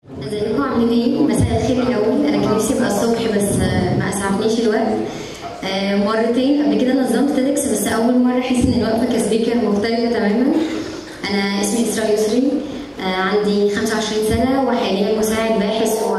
ازيكم عاملين ايه؟ مساء الخير الاول انا كان نفسي ابقى الصبح بس آه، ما اسعفنيش الوقت آه، مرتين قبل كده نظمت تيدكس بس اول مره احس ان الوقفه كسبيكر مختلفه تماما انا اسمي اسراء يسري آه، عندي 25 سنه وحاليا مساعد باحث و...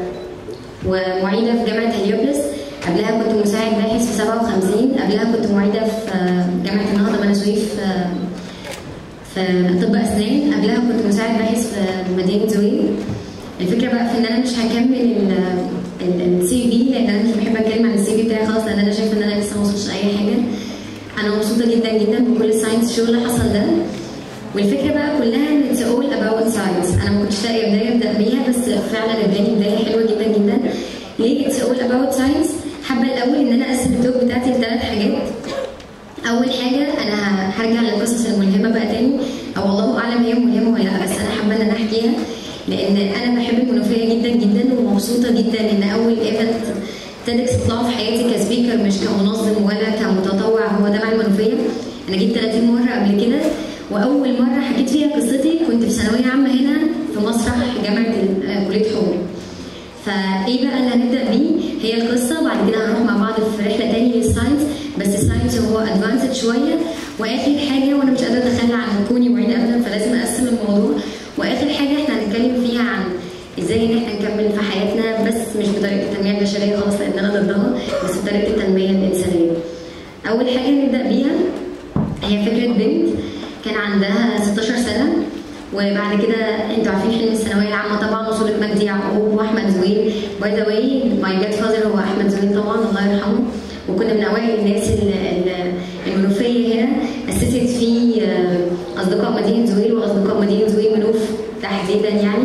ومعيده في جامعه هليوبلس قبلها كنت مساعد باحث في 57 قبلها كنت معيده في آه، جامعه النهضه بني سويف آه، في طب اسنان قبلها كنت مساعد باحث في مدينه زويل الفكره بقى في ان انا مش هكمل السي في لان انا مش بحب اتكلم عن السي في بتاعي خالص لان انا شايفه ان انا لسه ما وصلتش اي حاجه انا مبسوطه جدا جدا بكل الساينس شو اللي حصل ده والفكره بقى كلها ان اتس اول اباوت ساينس انا ما كنتش لاقيه بدايه ابدا بيها بس فعلا اداني بدايه حلوه جدا جدا ليه اتس اول اباوت ساينس حابه الاول ان انا اقسم التوب بتاعتي لثلاث حاجات اول حاجه انا هرجع للقصص الملهمه بقى تاني او الله اعلم هي ملهمه ولا لا بس انا حابه ان انا احكيها لان انا بحب المنوفيه جدا جدا ومبسوطه جدا ان اول ايفنت تيدكس طلعوا في حياتي كسبيكر مش كمنظم ولا كمتطوع هو ده مع المنوفيه انا جيت 30 مره قبل كده واول مره حكيت فيها قصتي كنت في ثانويه عامه هنا في مسرح جامعه ال- آه، كليه حقوق فايه بقى اللي هنبدا بيه هي القصه وبعد كده هنروح مع بعض في رحله تاني للساينس بس الساينس هو ادفانسد شويه واخر حاجه وانا مش قادره اتخلى عن كوني معيد ابدا فلازم اقسم الموضوع واخر حاجه احنا هنتكلم فيها عن ازاي ان احنا نكمل في حياتنا بس مش بطريقه التنميه البشريه خالص لان انا ضدها بس بطريقه التنميه الانسانيه اول حاجه نبدا بيها هي فكره بنت كان عندها 16 سنه وبعد كده انتوا عارفين حلم الثانويه العامه طبعا وصوره مجدي يعقوب واحمد زويل باي ذا واي ماي جاد فاذر هو احمد زويل طبعا الله يرحمه وكنا من اوائل الناس ال- ال- المنوفيه هنا اسست فيه آه، اصدقاء مدينه زويل واصدقاء مدينه زويل منوف تحديدا يعني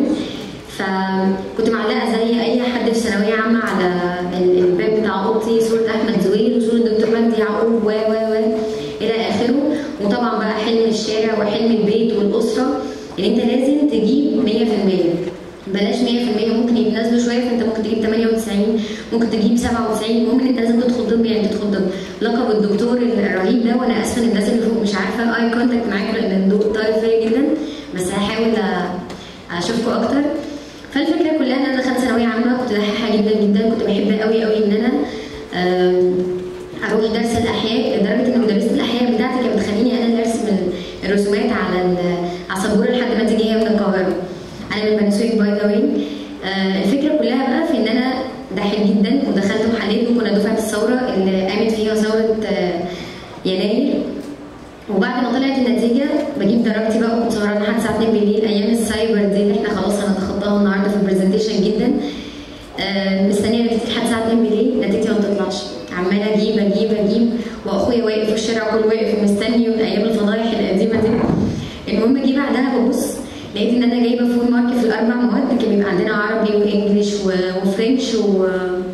فكنت معلقه زي اي حد في ثانويه عامه على ال- الباب بتاع اوضتي صوره احمد زويل وصوره دكتور مجدي يعقوب و و و الى اخره وطبعا بقى حلم الشارع وحلم البيت والاسره ان انت لازم تجيب 100% بلاش 100% ممكن يتنازلوا شويه فانت ممكن تجيب 98 ممكن تجيب 97 المهم ان انت لازم تدخل طب يعني تدخل طب لقب الدكتور الرهيب ده وانا اسفه للناس اللي فوق مش عارفه اي كونتاكت معاكم لان الضوء طالب فيا جدا بس هحاول أ- اشوفكم اكتر فالفكره كلها ان انا دخلت ثانويه عامه كنت دحيحه جدا جدا كنت بحب قوي قوي ان انا آم، اروح درس الاحياء لدرجه ان مدرسه الاحياء بتاعتي كانت بتخليني انا اللي ارسم ال- الرسومات على ال- على السبوره لحد ما تيجي هي من القاهره انا من بني سويف باي ذا واي الفكره كلها بقى في ان انا دحيح جدا ودخلت محلات وكنا دفعه الثوره اللي قامت فيها ثوره آه، يناير وبعد ما طلعت النتيجه بجيب درجتي بقى وكنت سهرانه لحد الساعه 2 بالليل ايام السايبر دي اللي احنا خلاص هنتخطاها النهارده في البرزنتيشن جدا آه، مستنيه نتيجتي لحد الساعه 2 بالليل نتيجتي ما بتطلعش عماله اجيب اجيب اجيب واخويا واقف في الشارع كله واقف ومستني من ايام الفضايح القديمه دي المهم جه بعدها ببص لقيت ان انا جايبه فول مارك في الاربع مواد كان بيبقى عندنا عربي وانجليش و- وفرنش و...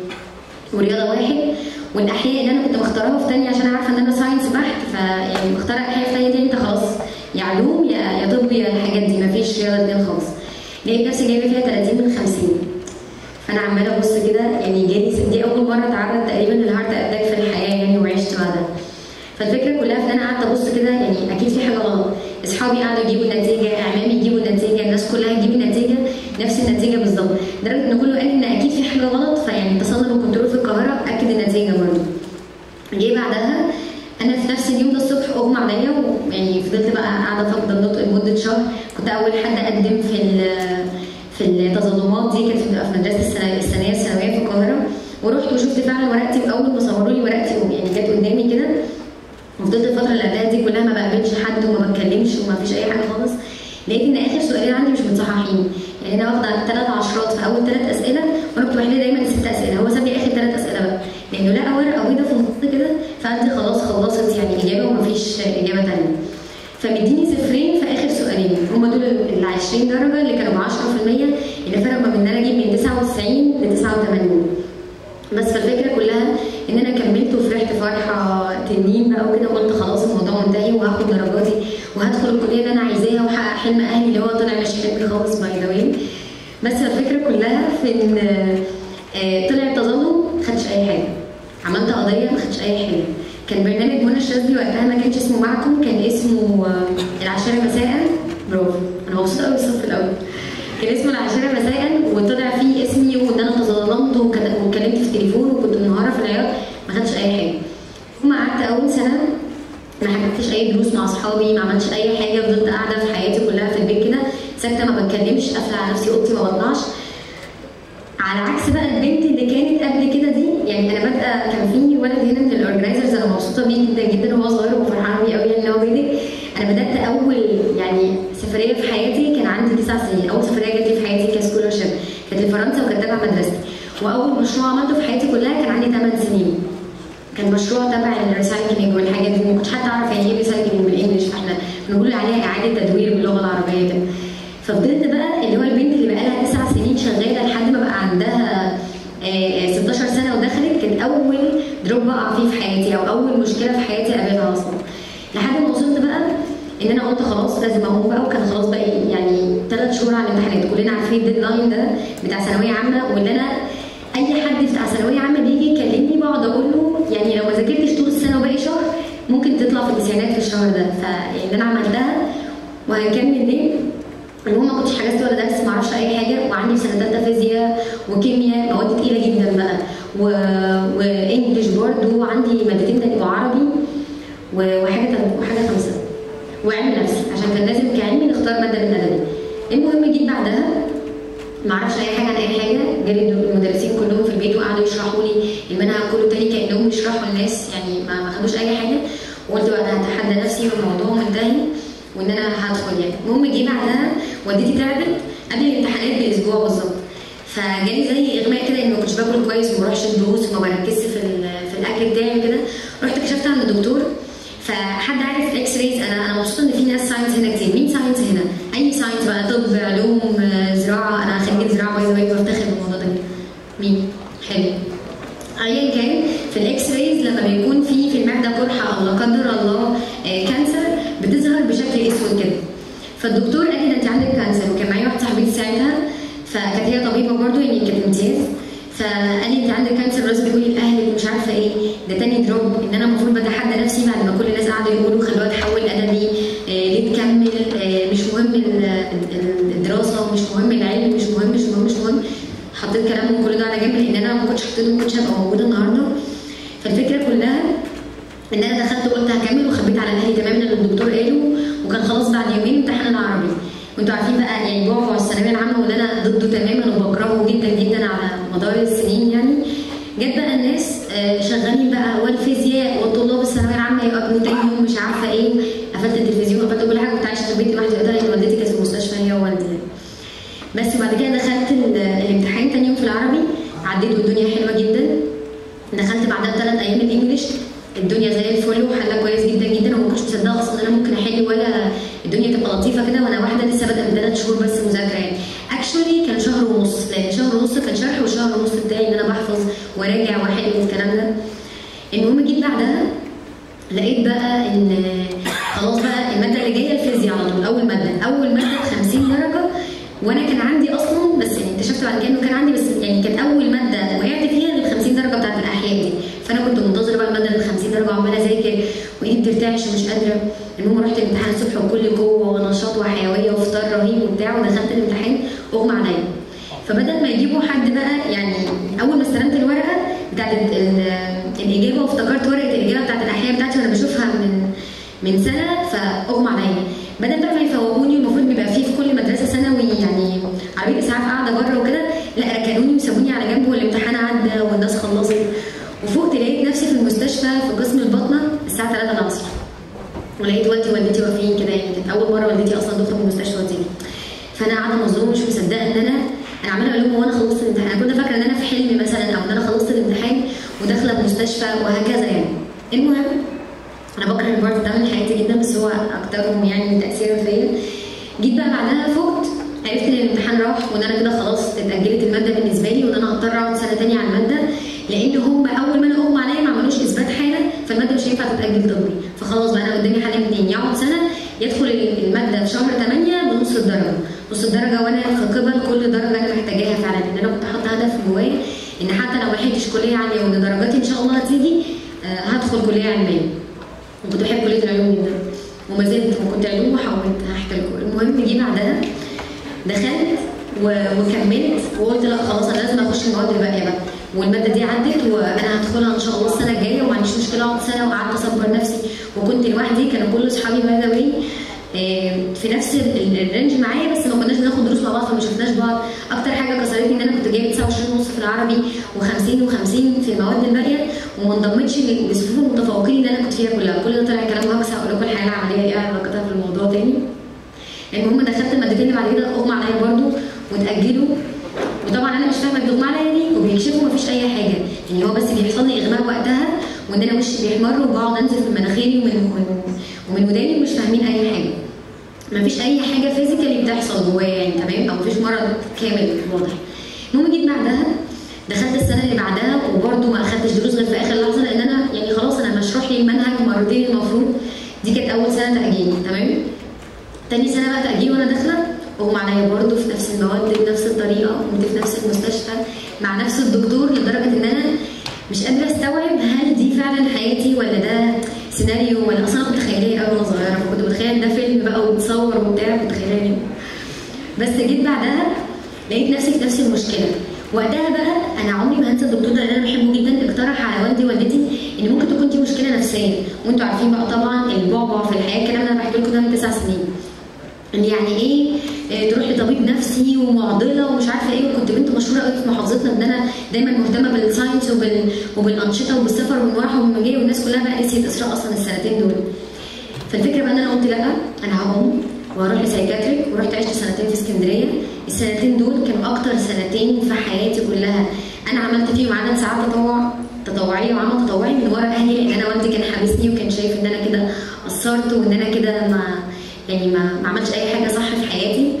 ورياضه واحد والاحياء اللي انا كنت مختارها في تانية عشان عارفه ان انا ساينس بحت فيعني مختاره احياء في تانية دي انت خلاص يا علوم يا يا طب يا الحاجات دي مفيش رياضه اتنين خالص لقيت نفسي جايبه فيها 30 من 50 فانا عماله ابص كده يعني جالي دي اول مره اتعرض تقريبا للهارت اتاك في الحياه يعني وعشت بعدها فالفكره كلها في ان انا قعدت ابص كده يعني اكيد في حاجه غلط اصحابي قعدوا يجيبوا النتيجه اعمامي يجيبوا النتيجه الناس كلها تجيب النتيجه نفس النتيجه بالظبط لدرجه ان كله قال ان اكيد في حاجه غلط فيعني اتصلنا بالكنترول في القاهره اكد النتيجه برضه جه بعدها انا في نفس اليوم ده الصبح اغمى عليا ويعني فضلت بقى قاعده فاقده النطق لمده شهر كنت اول حد اقدم في ال- في التظلمات دي كانت في في مدرسه الثانويه الثانويه الثانويه في القاهره ورحت وشفت فعلا ورقتي واول ما صوروا لي ورقتي يعني جت قدامي كده وفضلت الفتره اللي قبلها دي كلها ما بقابلش حد وما بتكلمش وما فيش اي حاجه خالص لقيت ان اخر سؤالين عندي مش متصححين يعني انا واخده ثلاث عشرات في اول ثلاث اسئله وانا كنت بحل دايما ست اسئله هو ساب لي اخر ثلاث اسئله بقى لانه لقى ورقه بيضاء في النص كده فانت خلاص خلصت يعني اجابه ومفيش اجابه ثانيه فمديني صفرين في اخر سؤالين هم دول ال 20 درجه اللي كانوا ب 10% اللي فرقوا ما بين ان انا اجيب من 99 ل 89 بس فالفكره كلها ان انا كملت وفرحت فرحه تنين بقى وكده وقلت خلاص الموضوع منتهي وهاخد درجاتي وهدخل الكليه اللي انا عايزاها واحقق حلم اهلي اللي هو طلع مش حلمي خالص باي ذا واي بس الفكره كلها في ان آه، طلع التظلم ما خدش اي حاجه عملت قضيه ما خدش اي حاجه كان برنامج منى الشاذلي وقتها ما كانش اسمه معكم كان اسمه آه، العشرة مساء برافو انا مبسوطه قوي بالصف الاول كان اسمه العاشره مساء وطلع فيه اسمي وان انا تظلمت وكد- واتكلمت في التليفون وكنت منهاره في العياط ما خدتش اي حاجه ثم قعدت اول سنه ما حكيتش اي دروس مع اصحابي ما عملتش اي حاجه فضلت قاعده في حياتي كلها في البيت كده ساكته ما بتكلمش قافله على نفسي اوضتي ما بطلعش على عكس بقى البنت اللي كانت قبل كده دي يعني انا بادئه كان في ولد هنا من الاورجنايزرز انا مبسوطه بيه جدا جدا وهو صغير وفرحانه بيه قوي يعني ان هو بادئ انا بدات اول يعني سفريه في حياتي كان عندي تسع سنين اول سفريه جات لي في حياتي كسكولرشيب كانت لفرنسا وكانت تبع مدرستي واول مشروع عملته في حياتي كلها كان عندي 8 سنين كان مشروع تبع الريسايكلينج والحاجات دي ما كنتش حتى اعرف يعني ايه ريسايكلينج بالانجلش فاحنا بنقول عليها اعاده تدوير باللغه العربيه كده ففضلت بقى اللي هو البنت اللي بقى لها تسع سنين شغاله لحد ما بقى عندها آه، آه، 16 سنه ودخلت كان اول دروب اقع فيه في حياتي او اول مشكله في حياتي اقابلها اصلا لحد ما وصلت بقى ان انا قلت خلاص لازم اقوم بقى وكان خلاص بقى يعني ثلاث شهور على الامتحانات كلنا عارفين الديدلاين ده بتاع ثانويه عامه واللي انا اي حد بتاع ثانويه عامه بيجي يكلمني بقعد اقول له يعني لو ما ذاكرتش طول السنه وباقي شهر ممكن تطلع في التسعينات في الشهر ده فاللي انا عملتها وهنكمل ليه المهم ما كنتش حجزت ولا درس ما اعرفش اي حاجه وعندي في سنه ثالثه فيزياء وكيمياء مواد تقيله جدا بقى و... وانجلش برضه وعندي مادتين تاني وعربي و- وحاجه تالتة- وحاجه خمسه وعلم نفس عشان كان لازم كعلمي نختار ماده من ادبي المهم جيت بعدها ما اعرفش اي حاجه عن اي حاجه جالي المدرسين كلهم في البيت وقعدوا يشرحوا لي المنهج كله تاني كانهم بيشرحوا الناس يعني ما ما خدوش اي حاجه وقلت بقى انا هتحدى نفسي والموضوع منتهي وان انا هدخل يعني المهم جه بعدها والدتي تعبت قبل الامتحانات باسبوع بالظبط فجالي زي اغماء كده اني ما كنتش باكل كويس وما بروحش الدروس وما بركزش في ال- في الاكل بتاعي وكده رحت كشفت عند الدكتور فحد عارف اكس رايز انا انا مبسوطه ان في ناس ساينس هنا كتير مين ساينس هنا اي ساينس بقى طب علوم آه، زراعه انا خريجه زراعه باي ذا واي بفتخر بالموضوع ده مين حلو ايا كان في الاكس رايز لما بيكون في في المعده قرحه او لا قدر الله آه، كانسر بتظهر بشكل اسود كده فالدكتور قال لي ده انت عندك كانسر وكان معايا واحده صاحبتي ساعتها فكانت هي طبيبه برضه يعني كانت امتياز فقال لي انت عندك كانسر لازم تقولي لاهلك ومش عارفه ايه ده تاني دروب ان انا المفروض بتحدى نفسي بعد ما كل الناس قعدوا يقولوا خلوها تحول ادبي آه ليه تكمل آه مش مهم ال- ال- الدراسه ومش مهم العلم مش مهم مش مهم مش مهم حطيت كلامهم كل ده على جنب لان انا ما كنتش حطيته ما كنتش هبقى موجوده النهارده فالفكره كلها ان انا دخلت وقلت هكمل وخبيت على اهلي تماما اللي الدكتور قاله وكان خلاص بعد يومين امتحان العربي وانتوا عارفين بقى يعني بعبع الثانويه العامه واللي انا ضده تماما وبكرهه جدا جدا على مدار السنين يعني جت بقى الناس آه، شغالين بقى والفيزياء والطلاب الثانويه العامه يقابلوا تاني يوم مش عارفه ايه قفلت التلفزيون قفلت كل حاجه كنت عايشه في البيت لوحدي وقتها لان والدتي كانت في المستشفى هي ووالدي بس بعد كده دخلت ال- الامتحان تاني يوم في العربي عديت والدنيا حلوه جدا دخلت بعدها ثلاث ايام الانجليش الدنيا زي الفل وحلها كويس جدا جدا وما كنتش مصدقه اصلا ان انا ممكن احل ولا الدنيا تبقى لطيفه كده وانا واحده لسه بادئه من ثلاث شهور بس مذاكره يعني اكشولي كان شهر ونص لان شهر ونص كان شرح والشهر ونص بتاعي ان انا بحفظ وراجع واحل والكلام ده المهم جيت بعدها لقيت بقى ان خلاص بقى الماده اللي جايه الفيزياء على طول اول ماده اول ماده ب 50 درجه وانا كان عندي اصلا بس يعني اكتشفت بعد كده انه كان عندي بس يعني كانت اول ماده وقعت فيها ال 50 درجه بتاعت الاحياء دي فانا كنت منتظره بقى الماده ال 50 درجه وعماله اذاكر وايدي بترتعش ومش قادره المهم رحت الامتحان الصبح بكل قوه ونشاط وحيويه وفطار رهيب وبتاع ودخلت الامتحان اغمى عليا فبدل ما يجيبوا حد بقى يعني اول ما استلمت الورقه بتاعت ال- ال- الاجابه وافتكرت ورقه الاجابه بتاعت الاحياء بتاعتي وانا بشوفها من من سنه فاغمى عليا بدل بقى ما يفوقوني المفروض بيبقى فيه في كل مدرسه ثانوي يعني عربيه اسعاف قاعده بره وكده لا ركنوني وسابوني على جنب والامتحان عدى والناس خلصت وفوقت لقيت نفسي في المستشفى في قسم الباطنه الساعه 3 العصر ولقيت والدي ووالدتي واقفين كده يعني كانت اول مره والدتي اصلا تخرج من المستشفى وتيجي فانا قاعده مظلومه مش مصدقه ان انا انا عماله اقول لهم هو انا خلصت الامتحان انا كنت فاكره ان انا في حلم مثلا او ان انا خلصت الامتحان وداخله المستشفى وهكذا يعني المهم انا بكره البارت ده من حياتي جدا بس هو اكترهم يعني تاثيرا فيا جيت بقى بعدها فقت عرفت ان الامتحان راح وان انا كده خلاص اتاجلت الماده بالنسبه لي وان انا هضطر اقعد سنه تانية على الماده لان هم اول ما انا اغمى عليا ما عملوش اثبات حاله فالماده مش هينفع تتاجل طبي فخلاص بقى انا قدامي حل اتنين يا اقعد سنه يدخل الماده في شهر 8 بنص الدرجه نص الدرجه وانا في قبل كل درجه انا محتاجاها فعلا لان انا كنت حاطه هدف جوايا ان حتى لو ما لحقتش كليه عاليه وان درجاتي ان شاء الله هتيجي آه، هدخل كليه علميه وكنت بحب كليه العلوم جدا وما زلت وكنت علوم وحولت هحكي لكم المهم جه بعدها دخلت و- وكملت وقلت لا خلاص انا لازم اخش المواد الباقيه بقى والماده دي عدت وانا هدخلها ان شاء الله السنه الجايه وما عنديش مشكله اقعد سنه وقعدت اصبر نفسي وكنت لوحدي كانوا كل اصحابي باي ذا واي في نفس ال- ال- الرينج معايا بس ما كناش بناخد دروس مع بعض فما شفناش بعض اكتر حاجه كسرتني ان انا كنت جايبه 29 ونص في العربي و50 و50 في المواد الباقيه وما انضمتش ل- لصفوف المتفوقين اللي انا كنت فيها كلها كل ده طلع كلام هكس هقول لكم الحياه العمليه ايه علاقتها في الموضوع تاني المهم دخلت المادتين اللي بعد كده اغمى عليا برضو واتاجلوا وطبعا انا مش فاهمه الاغمى عليا دي وبيكشفوا مفيش اي حاجه يعني هو بس بيحصل لي اغماء وقتها وان انا وشي بيحمر وبقعد انزل في مناخيري ومن ومن, ومن وداني ومش فاهمين اي حاجه مفيش اي حاجه فيزيكالي بتحصل جوايا يعني تمام او مفيش مرض كامل واضح المهم جيت بعدها دخلت السنه اللي بعدها وبرده ما اخدتش دروس غير في اخر لحظه لان انا يعني خلاص انا مشروح لي المنهج مرتين المفروض دي كانت اول سنه تاجيل تمام تاني سنه بقى تاجيل وانا داخله اغمى عليا برضه في نفس المواد بنفس الطريقه كنت في نفس المستشفى مع نفس الدكتور لدرجه ان انا مش قادره استوعب هل دي فعلا حياتي ولا ده سيناريو ولا اصلا انا كنت خياليه قوي وانا صغيره فكنت متخيله ان ده فيلم بقى وبتصور وبتاع كنت خياليه بس جيت بعدها لقيت نفسي في نفس المشكله وقتها بقى انا عمري ما هنسى الدكتور ده اللي انا بحبه جدا اقترح على والدي ووالدتي ان ممكن تكون دي مشكله نفسيه وانتوا عارفين بقى طبعا البعبع في الحياه الكلام ده انا بحكي لكم ده من تسع سنين ان يعني ايه آه، تروح لطبيب نفسي ومعضله ومش عارفه ايه وكنت بنت مشهوره قوي في محافظتنا ان انا دايما مهتمه بالساينس وبال... وبالانشطه وبالسفر والمروح والمجيه والناس كلها بقى نسيت اسراء اصلا السنتين دول فالفكره بقى ان انا قلت لا انا هقوم واروح لسايكاتريك ورحت عشت سنتين في اسكندريه السنتين دول كانوا اكتر سنتين في حياتي كلها انا عملت فيهم عدد ساعات تطوع تطوعيه وعمل تطوعي من ورا اهلي لان انا والدي كان حابسني وكان شايف ان انا كده قصرت وان انا كده ما يعني ما, ما عملتش اي حاجه صح في حياتي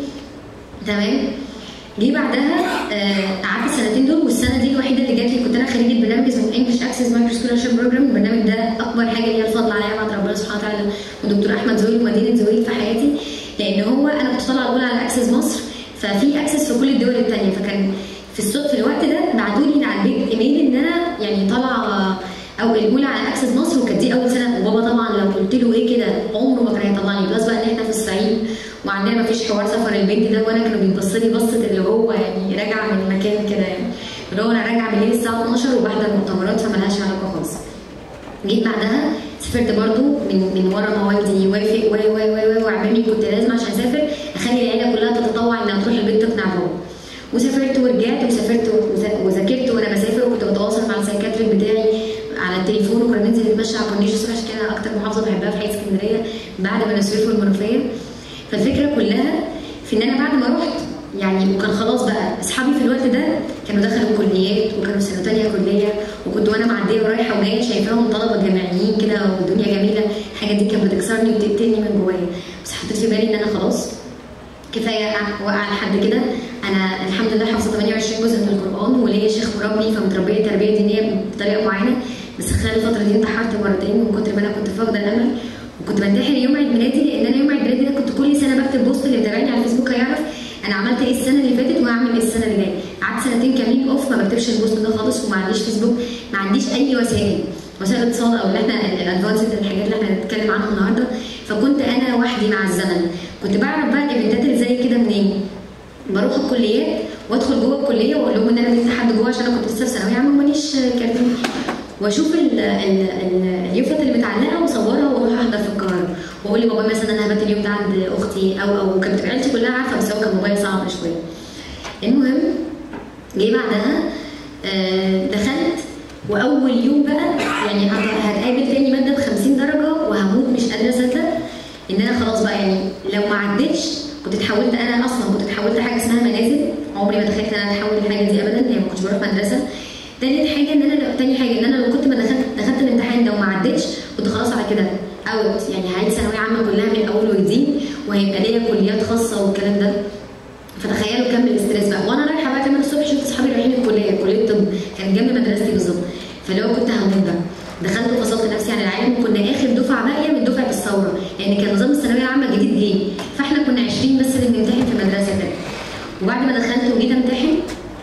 تمام جه بعدها آه، قعدت السنتين دول والسنه دي الوحيده اللي جات لي كنت انا خريجه برنامج اسمه انجلش اكسس مايكرو سكولارشيب بروجرام البرنامج ده اكبر حاجه ليا الفضل عليها بعد ربنا سبحانه وتعالى ودكتور احمد زويل ومدينه زويل في حياتي لان هو انا كنت طالعه الاولى على اكسس مصر ففي اكسس في كل الدول الثانيه فكان في الصوت في الوقت ده بعتوا لي على البيت ايميل ان انا يعني طالعه او الاولى على اكسس مصر وكانت دي اول سنه وبابا طبعا لو قلت له ايه كده عمره ما كان هيطلعني بلس بقى ان احنا في الصعيد وعندنا ما فيش حوار سفر البنت ده وانا كانوا بيبصوا لي بصه اللي هو يعني راجعه من مكان كده يعني اللي هو انا راجعه بالليل الساعه 12 وبحضر مؤتمرات فملهاش علاقه خالص جيت بعدها سافرت برضو من من ورا ما والدي يوافق و و و و وعمامي كنت لازم عشان اسافر اخلي العيله كلها تتطوع انها تروح البيت تقنع بابا وسافرت ورجعت وسافرت وذا- وذاكرت وانا بسافر وكنت بتواصل مع السايكاتريك بتاعي على التليفون وكنا ننزل نتمشى على كورنيش الصبح عشان كده اكتر محافظه بحبها في حي اسكندريه بعد بني سويف والمنوفيه فالفكره كلها في ان انا بعد ما رحت يعني وكان خلاص بقى اصحابي في الوقت ده كانوا دخلوا كليات وكانوا في سنه تانيه كليه وكنت وانا معديه ورايحه وجايه شايفاهم طلبه جامعيين كده والدنيا جميله الحاجات دي كانت بتكسرني وبتقتلني من جوايا بس حطيت في بالي ان انا خلاص كفايه وقع لحد كده انا الحمد لله حافظه 28 جزء من القران وليا شيخ مربي فمتربيه تربيه دينيه بطريقه معينه بس خلال الفتره دي انتحرت مرتين من كتر ما انا كنت فاقده الامل وكنت بنتحر يوم عيد ميلادي لان انا يوم عيد ميلادي ده كنت كل سنه بكتب بوست اللي متابعني على الفيسبوك هيعرف انا عملت ايه السنه اللي فاتت وهعمل ايه السنه اللي جايه قعدت سنتين كاملين اوف ما بكتبش البوست ده خالص وما عنديش فيسبوك ما عنديش اي وسائل وسائل اتصال او اللي احنا الادفانسد الحاجات اللي احنا هنتكلم عنها النهارده فكنت انا وحدي مع الزمن كنت بعرف بقى الايفنتات اللي زي كده منين بروح الكليات وادخل جوه الكليه واقول لهم ان انا بنت حد جوه عشان انا كنت لسه في ثانويه عامه ماليش كارتين واشوف ال- ال- ال- اليوفط اللي متعلقه واصورها واروح احضر في القاهره واقول لبابا مثلا انا هبات اليوم ده عند اختي او او كانت عيلتي كلها عارفه بس هو كان موبايل صعب شويه المهم جه بعدها آه، دخلت واول يوم بقى يعني هت- هتقابل تاني ماده ب 50 درجه وهموت مش قادره اصدق ان انا خلاص بقى يعني لو ما عدتش كنت اتحولت انا اصلا كنت اتحولت حاجه اسمها منازل عمري ما تخيلت ان انا اتحول للحاجه دي ابدا يعني ما كنتش بروح مدرسه تالت حاجه ان انا لو تاني حاجه ان انا لو كنت ما دخلت دخلت الامتحان ده وما عدتش كنت خلاص على كده اوت يعني هعيد ثانويه عامه كلها من اول وجديد وهيبقى ليا كليات خاصه والكلام ده فتخيلوا كم الاستريس بقى وانا رايحه بقى كمان الصبح شفت اصحابي رايحين الكليه كليه طب كان جنب مدرستي بالظبط فاللي هو كنت هموت بقى دخلت وفصلت نفسي عن العالم وكنا اخر دفعه باقيه من دفعه الثوره لان كان نظام الثانويه العامه الجديد جه فاحنا كنا 20 بس اللي بنمتحن في مدرسه كده وبعد ما دخلت وجيت امتحن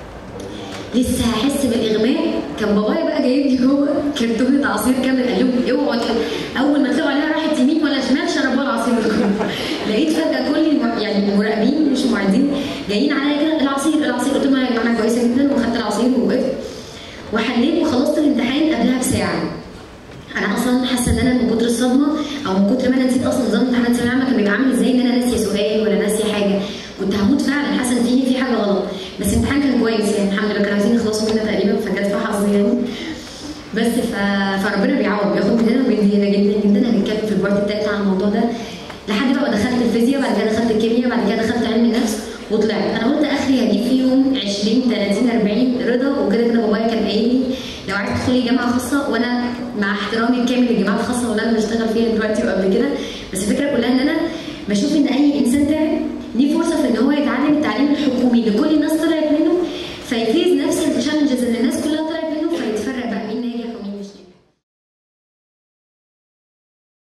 لسه هحس بالاغماء كان بابايا بقى جايب لي جوه كرتونه عصير كامل قال لهم اوعوا اول ما تلاقوا عليها راحت يمين ولا شمال شربوا العصير ده كله لقيت فجاه كل الم... يعني المراقبين مش معيدين جايين عليا كده العصير العصير قلت لهم يا جماعه انا كويسه جدا وخدت العصير ووقفت وحليت وخلصت الامتحان قبلها بساعه انا اصلا حاسه ان انا من كتر الصدمه او من كتر ما انا نسيت اصلا نظام امتحانات ثانويه عامه كان بيبقى عامل ازاي ان انا ناسيه سؤال ولا ناسيه حاجه كنت هموت فعلا حاسه ان في في حاجه غلط بس الامتحان كان كويس يعني الحمد لله كانوا عايزين يخلصوا مننا تقريبا فجت في حظي يعني بس ف... فربنا بيعوض بياخد مننا وبيدي هنا جدا جدا هنتكلم في البارت التالت عن الموضوع ده لحد بقى ما دخلت الفيزياء بعد كده دخلت الكيمياء بعد كده دخلت علم النفس وطلعت انا قلت اخري هجيب فيهم 20 30 40 رضا وكده كده بابايا كان قايل لي لو عايز تدخلي جامعه خاصه وانا مع احترامي الكامل للجامعات الخاصه واللي انا بشتغل فيها دلوقتي وقبل كده بس الفكره كلها ان انا بشوف ان اي